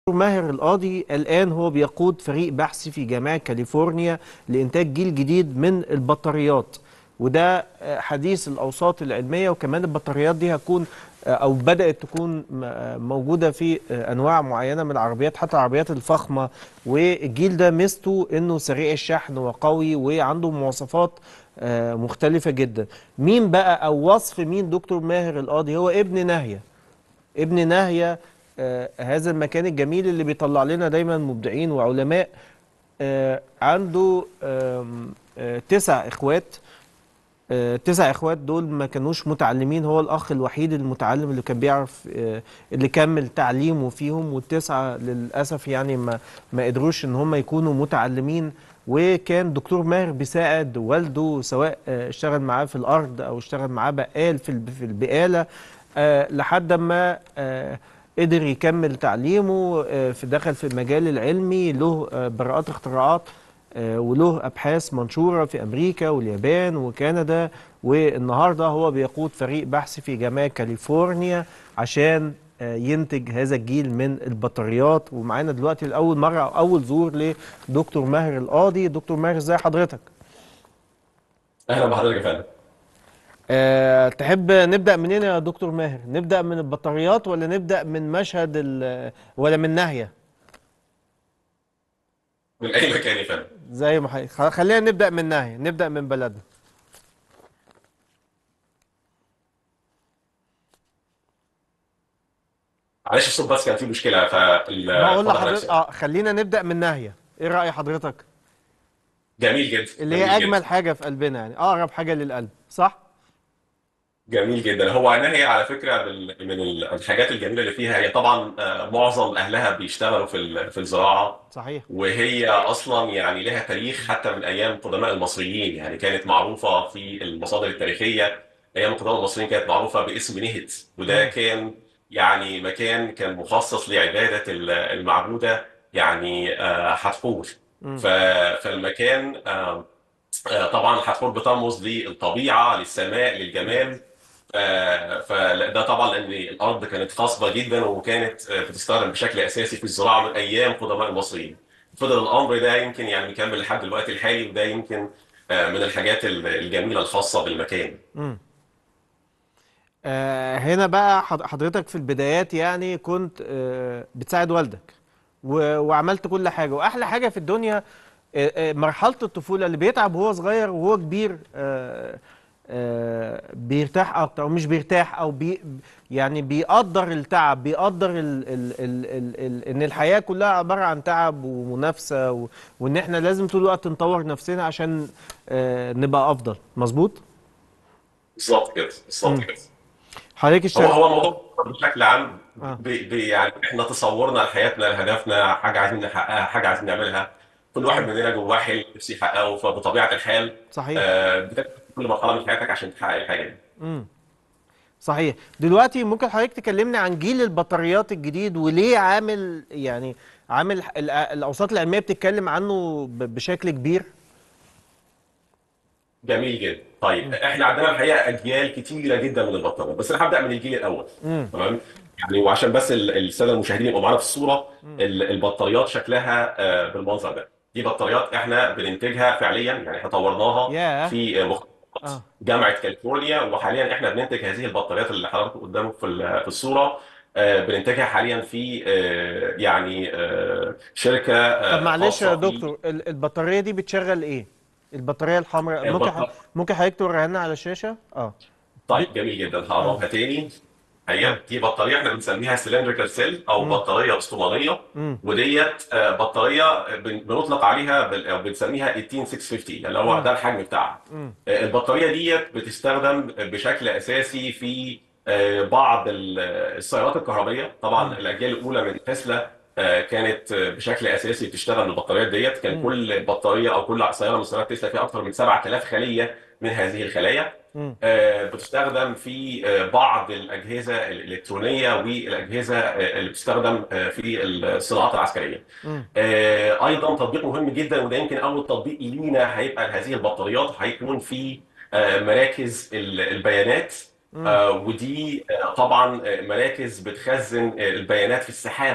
ماهر القاضي الآن هو بيقود فريق بحثي في جامعة كاليفورنيا لإنتاج جيل جديد من البطاريات وده آه، حديث الأوساط العلمية وكمان البطاريات دي هتكون آه، أو بدأت تكون م- آه، موجودة في آه، أنواع معينة من العربيات حتى العربيات الفخمة والجيل ده ميزته إنه سريع الشحن وقوي وعنده مواصفات آه، مختلفة جدا مين بقى أو وصف مين دكتور ماهر القاضي هو ابن ناهية ابن ناهية آه هذا المكان الجميل اللي بيطلع لنا دايما مبدعين وعلماء آه عنده آم، آه تسع اخوات آه تسع اخوات دول ما كانوش متعلمين هو الاخ الوحيد المتعلم اللي كان بيعرف آه اللي كمل تعليمه فيهم والتسعه للاسف يعني ما ما قدروش ان هم يكونوا متعلمين وكان دكتور ماهر بيساعد والده سواء آه، اشتغل معاه في الارض او اشتغل معاه بقال في الب- في البقاله آه، لحد ما آه، قدر يكمل تعليمه آه، في دخل في المجال العلمي له آه، براءات اختراعات آه، وله ابحاث منشوره في امريكا واليابان وكندا والنهارده هو بيقود فريق بحثي في جامعه كاليفورنيا عشان آه، ينتج هذا الجيل من البطاريات ومعانا دلوقتي لاول مره أو اول ظهور لدكتور ماهر القاضي دكتور ماهر ازي حضرتك اهلا بحضرتك يا فندم أه تحب نبدأ منين يا دكتور ماهر؟ نبدأ من البطاريات ولا نبدأ من مشهد ال- ولا من ناهية؟ من اي مكان يا فندم زي ما حي... خ- خلينا نبدأ من ناهية، نبدأ من بلدنا. معلش الصوت بس كان فيه مشكله فال بقول اتفضل لحضرتك حضرتك. اه خلينا نبدأ من ناهية، ايه رأي حضرتك؟ جميل جدا اللي جميل هي جدا. أجمل حاجة في قلبنا يعني، أقرب حاجة للقلب، صح؟ جميل جدا هو ناهي على فكره بال- من ال- الحاجات الجميله اللي فيها هي طبعا آه، معظم اهلها بيشتغلوا في ال- في الزراعه صحيح. وهي اصلا يعني لها تاريخ حتى من ايام قدماء المصريين يعني كانت معروفه في المصادر التاريخيه ايام القدماء المصريين كانت معروفه باسم نهد وده مم. كان يعني مكان كان مخصص لعباده ال- المعبوده يعني آه، حتحور مم. ف- فالمكان آه، آه، طبعا حتحور بترمز للطبيعه للسماء للجمال آه، فده طبعا لان الارض كانت خصبه جدا وكانت آه، بتستخدم بشكل اساسي في الزراعه من ايام قدماء المصريين. فضل الامر ده يمكن يعني مكمل لحد الوقت الحالي وده يمكن آه، من الحاجات ال- الجميله الخاصه بالمكان. مم. آه هنا بقى حض- حضرتك في البدايات يعني كنت آه بتساعد والدك و- وعملت كل حاجة وأحلى حاجة في الدنيا آه آه مرحلة الطفولة اللي بيتعب وهو صغير وهو كبير آه آه بيرتاح أكتر أو مش بيرتاح أو بي يعني بيقدر التعب بيقدر ال ال ال ال ال إن الحياة كلها عبارة عن تعب ومنافسة و وإن إحنا لازم طول الوقت نطور نفسنا عشان آه نبقى أفضل مظبوط؟ بالظبط كده بالظبط مم. كده. حضرتك هو اشتغل هو الموضوع بشكل عام آه. ب- ب- يعني احنا تصورنا لحياتنا لهدفنا حاجه عايزين نحققها حاجه عايزين نعملها كل واحد مننا جواه حلم نفسه يحققه فبطبيعه الحال صحيح آه، بتاخد كل مرحله من حياتك عشان تحقق الحاجه دي. امم صحيح دلوقتي ممكن حضرتك تكلمني عن جيل البطاريات الجديد وليه عامل يعني عامل ال- الاوساط العلميه بتتكلم عنه ب- بشكل كبير جميل جدا طيب احنا عندنا الحقيقه اجيال كتيره جدا من البطاريات بس انا هبدا من الجيل الاول امم تمام يعني وعشان بس ال- الساده المشاهدين يبقوا معانا في الصوره ال- البطاريات شكلها آه، بالمنظر ده دي بطاريات احنا بننتجها فعليا يعني احنا طورناها ياه في مخ- اه جامعه كاليفورنيا وحاليا احنا بننتج هذه البطاريات اللي حضراتكم قدامك في ال- في الصوره آه، بننتجها حاليا في آه، يعني آه، شركه طب آه، معلش يا خاصه في دكتور ال- البطاريه دي بتشغل ايه البطاريه الحمراء ممكن ح... البطاريه ممكن حضرتك توريها لنا على الشاشه اه دي طيب جميل جدا اه هقربها تاني هي اه دي بطاريه احنا بنسميها سلندريكال سيل او امم بطاريه اسطوانيه امم وديت آه، بطاريه بن- بنطلق عليها بال- او بنسميها 18650 اللي هو امم ده الحجم بتاعها امم آه، البطاريه ديت بتستخدم بشكل اساسي في آه، بعض ال- السيارات الكهربائيه طبعا امم الاجيال الاولى من تسلا آه، كانت آه، بشكل اساسي بتشتغل بالبطاريات ديت كان امم كل بطاريه او كل سياره من سيارات تسلا فيها اكثر من 7000 خليه من هذه الخلايا امم آه، بتستخدم في آه، بعض الأجهزة الإلكترونية والأجهزة آه، اللي بتستخدم آه، في الصناعات العسكرية. امم آه، أيضا تطبيق مهم جدا وده يمكن أول تطبيق لينا هيبقى لهذه البطاريات هيكون في آه، مراكز ال- البيانات امم آه، ودي آه، طبعا آه، مراكز بتخزن آه، البيانات في السحابة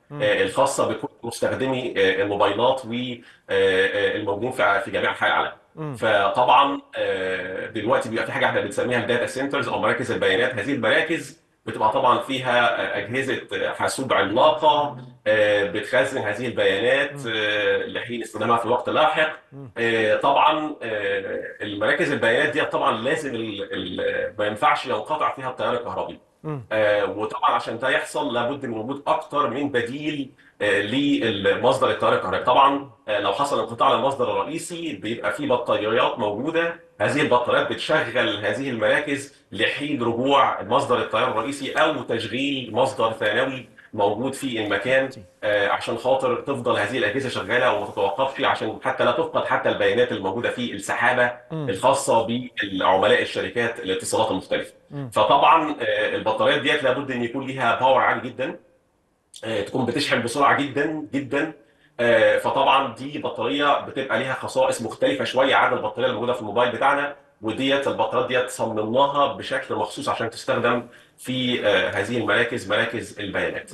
آه، الخاصه بكل مستخدمي آه، الموبايلات والموجودين في في جميع انحاء العالم. فطبعا آه، دلوقتي بيبقى في حاجه احنا بنسميها الداتا سنترز او مراكز البيانات هذه المراكز بتبقى طبعا فيها آه، اجهزه آه، حاسوب عملاقه آه، بتخزن هذه البيانات آه، لحين استخدامها في وقت لاحق آه، طبعا آه، المراكز البيانات دي طبعا لازم ال- ال- ما ينفعش ينقطع فيها التيار الكهربي آه، وطبعا عشان ده يحصل لابد من وجود اكتر من بديل آه، لمصدر التيار الكهربي طبعا آه، لو حصل انقطاع للمصدر الرئيسي بيبقى في بطاريات موجوده هذه البطاريات بتشغل هذه المراكز لحين رجوع مصدر التيار الرئيسي او تشغيل مصدر ثانوي موجود في المكان آه، عشان خاطر تفضل هذه الاجهزه شغاله وما تتوقفش عشان حتى لا تفقد حتى البيانات الموجوده في السحابه الخاصه بالعملاء الشركات الاتصالات المختلفه. فطبعا آه، البطاريات ديت لابد ان يكون ليها باور عالي جدا آه، تكون بتشحن بسرعه جدا جدا آه، فطبعا دي بطاريه بتبقى ليها خصائص مختلفه شويه عن البطاريه الموجوده في الموبايل بتاعنا وديت البطاريات ديت صممناها بشكل مخصوص عشان تستخدم في آه، هذه المراكز مراكز البيانات.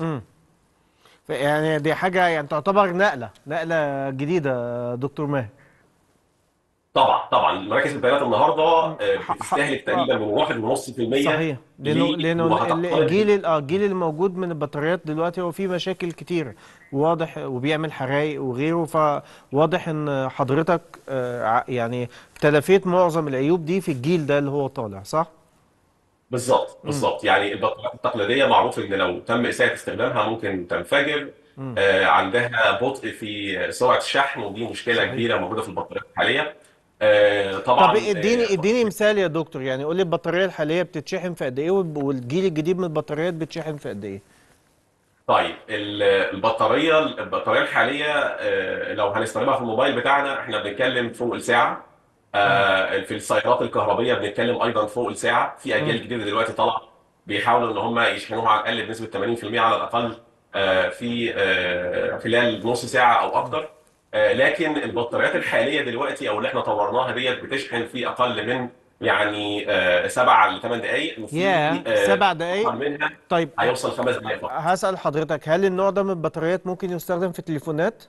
يعني دي حاجه يعني تعتبر نقله نقله جديده دكتور ماهر طبعا طبعا مراكز البيانات النهارده آه، ح- ح- بتستهلك تقريبا من 1.5% صحيح لانه ل- لانه وهتقترب الجيل ال- اه الجيل الموجود من البطاريات دلوقتي هو فيه مشاكل كتير واضح وبيعمل حرايق وغيره فواضح ان حضرتك آه ع- يعني تلافيت معظم العيوب دي في الجيل ده اللي هو طالع صح؟ بالظبط بالظبط يعني البطاريات التقليديه معروف ان لو تم اساءه استخدامها ممكن تنفجر آه عندها بطء في سرعه الشحن ودي مشكله صحيح. كبيره موجوده في البطاريات الحاليه آه طب طبعا اديني آه اديني مثال يا دكتور يعني قول لي البطاريه الحاليه بتتشحن في قد ايه والب- والجيل الجديد من البطاريات بتشحن في قد ايه؟ طيب ال- البطاريه البطاريه الحاليه آه لو هنستخدمها في الموبايل بتاعنا احنا بنتكلم فوق الساعه آه في السيارات الكهربيه بنتكلم ايضا فوق الساعه في اجيال جديده دلوقتي طالعه بيحاولوا ان هم يشحنوها على الاقل بنسبه 80% على الاقل آه في آه خلال نص ساعه او اكتر آه لكن البطاريات الحاليه دلوقتي او اللي احنا طورناها ديت بتشحن في اقل من يعني آه سبع ل 8 دقائق وفي ياه آه سبع دقايق أكتر منها طيب هيوصل خمس دقائق فقط هسأل حضرتك هل النوع ده من البطاريات ممكن يستخدم في التليفونات؟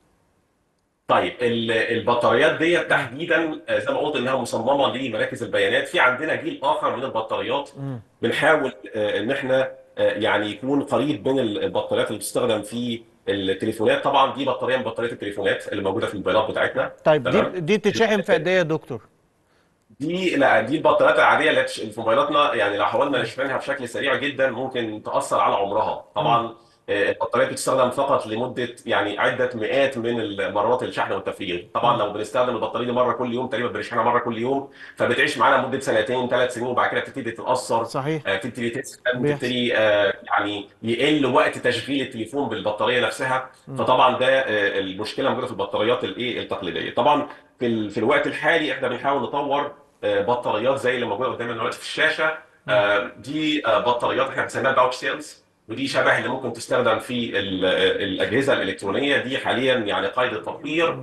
طيب ال- البطاريات ديت تحديدا آه، زي ما قلت انها مصممه لمراكز البيانات في عندنا جيل اخر من البطاريات بنحاول آه، ان احنا آه، يعني يكون قريب من ال- البطاريات اللي بتستخدم في التليفونات طبعا دي بطاريه من بطاريات التليفونات اللي موجوده في الموبايلات بتاعتنا طيب دي تمام دي بتتشحن في قد ايه يا دكتور؟ دي لا دي البطاريات العاديه اللي تش- في موبايلاتنا يعني لو حاولنا نشحنها بشكل سريع جدا ممكن تاثر على عمرها طبعا آه، البطاريات بتستخدم فقط لمده يعني عده مئات من مرات الشحن والتفريغ طبعا لو بنستخدم البطاريه دي مره كل يوم تقريبا بنشحنها مره كل يوم فبتعيش معانا مده سنتين ثلاث سنين وبعد كده بتبتدي تتاثر صحيح آه، تبتدي تسخن بيحصل تبتدي آه، يعني يقل وقت تشغيل التليفون بالبطاريه نفسها فطبعا ده آه، المشكله موجوده في البطاريات الايه التقليديه طبعا في ال- في الوقت الحالي احنا بنحاول نطور آه، بطاريات زي اللي موجوده قدامنا دلوقتي في الشاشه آه، دي آه، بطاريات احنا بنسميها باوتش سيلز ودي شبه اللي ممكن تستخدم في ال- آه، الاجهزه الالكترونيه دي حاليا يعني قيد التطوير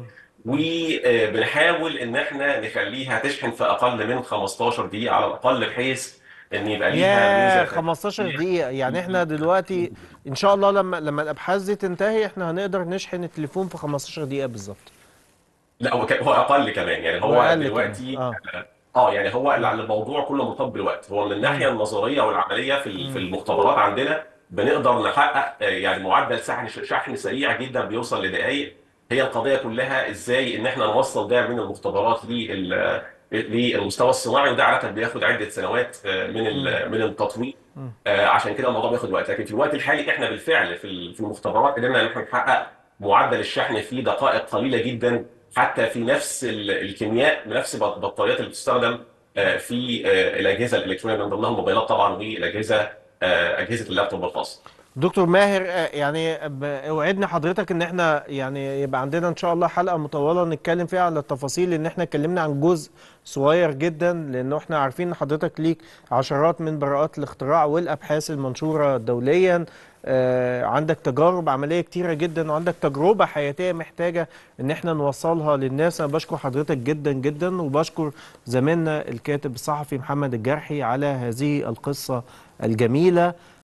وبنحاول ان احنا نخليها تشحن في اقل من 15 دقيقه على الاقل بحيث ان يبقى ليها ياه ميزه 15 دقيقة يعني احنا دلوقتي ان شاء الله لما لما الابحاث دي تنتهي احنا هنقدر نشحن التليفون في 15 دقيقة بالظبط لا هو ك- هو اقل كمان يعني هو واقل كمان دلوقتي اه اه يعني هو ال- الموضوع كله مرتبط بالوقت هو من الناحيه مم. النظريه والعمليه في ال- في مم. المختبرات عندنا بنقدر نحقق آه، يعني معدل شحن شحن سريع جدا بيوصل لدقائق هي القضيه كلها ازاي ان احنا نوصل ده من المختبرات لل للمستوى الصناعي وده عاده بياخد عده سنوات آه، من مم. ال- من التطوير مم. آه، عشان كده الموضوع بياخد وقت لكن في الوقت الحالي احنا بالفعل في ال- في المختبرات قدرنا ان احنا نحقق معدل الشحن في دقائق قليله جدا حتى في نفس ال- الكيمياء بنفس البط- البطاريات اللي بتستخدم آه، في آه، الاجهزه الالكترونيه من ضمنها الموبايلات طبعا والاجهزه آه، اجهزه اللابتوب الخاصه دكتور ماهر آه، يعني ب- اوعدنا حضرتك ان احنا يعني يبقى عندنا ان شاء الله حلقة مطولة نتكلم فيها على التفاصيل لان احنا اتكلمنا عن جزء صغير جدا لانه احنا عارفين ان حضرتك ليك عشرات من براءات الاختراع والابحاث المنشورة دوليا آه، عندك تجارب عملية كتيرة جدا وعندك تجربة حياتية محتاجة ان احنا نوصلها للناس انا بشكر حضرتك جدا جدا وبشكر زميلنا الكاتب الصحفي محمد الجرحي على هذه القصة الجميلة